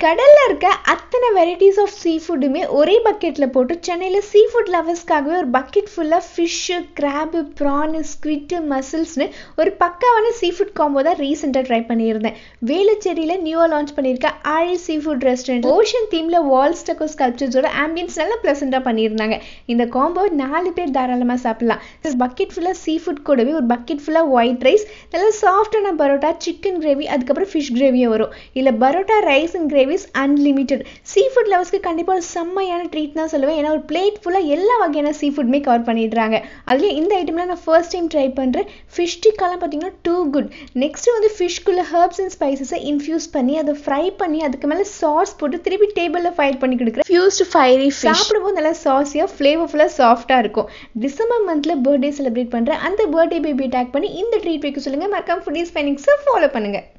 கடல்ல இருக்க அத்தனை வெரைட்டிஸ் ஆஃப் சீ ஃபுட்டுமே ஒரே பக்கெட்ல போட்டு சென்னையில சீ ஃபுட் லவர்ஸ்க்காகவே ஒரு பக்கெட் ஃபுல்லா ஃபிஷ்ஷு கிராபு ப்ரானு ஸ்குவிட்டு மசில்ஸ்னு ஒரு பக்காவான சீ ஃபுட் காம்போ தான் ரீசெண்டாக ட்ரை பண்ணியிருந்தேன் வேலுச்சேரியில் நியூவாக லான்ச் பண்ணியிருக்க Aazhi sea food restaurant ocean தீமில் வால் ஸ்டக்கோ ஸ்கல்ப்சர்ஸோட ஆம்பியன்ஸ் நல்லா ப்ளசண்ட்டாக பண்ணியிருந்தாங்க இந்த காம்போ நாலு பேர் தாராளமாக சாப்பிடலாம் பக்கெட் ஃபுல்லாக சீ ஃபுட் கூடவே ஒரு பக்கெட் ஃபுல்லாக ஒயிட் ரைஸ் நல்லா சாஃப்டான பரோட்டா சிக்கன் கிரேவி அதுக்கப்புறம் ஃபிஷ் கிரேவியும் வரும் இல்லை parotta rice and gravies unlimited sea food லவர்ஸ்க்கு கண்டிப்பாக ஒரு செம்மையான ட்ரீட் தான் சொல்லுவேன் ஏன்னா ஒரு பிளேட் ஃபுல்லாக எல்லா வகையான சீ ஃபுட்மே கவர் பண்ணிடுறாங்க அதுலேயும் இந்த ஐட்டம்லாம் நான் ஃபர்ஸ்ட் டைம் ட்ரை பண்ணுறேன் ஃபிஷ் டிக்காலாம் பார்த்தீங்கன்னா டூ குட் நெக்ஸ்ட் வந்து ஃபிஷ்குள்ளே ஹர்ப்ஸ் அண்ட் ஸ்பைசஸை இன்ஃபியூஸ் பண்ணி அதை ஃப்ரை பண்ணி அதுக்கு மேலே சாஸ் போட்டு திருப்பி டேபிளில் ஃபைல் பண்ணி கொடுக்குறேன் ஃபியூஸ்டு ஃபைரி சாப்பிடும்போது நல்லா சாஸியாக ஃப்ளேவர்ஃபுல்லாக சாஃப்டாக இருக்கும் டிசம்பர் மந்தில் பர்த்டே செலிப்ரேட் பண்ணுறேன் அந்த பர்த்டே பேபி டேக் பண்ணி இந்த ட்ரீட் வைக்க சொல்லுங்கள் மறக்காம ஃபுட் ஸ்பெண்டிங்ஸை ஃபாலோ பண்ணுங்கள்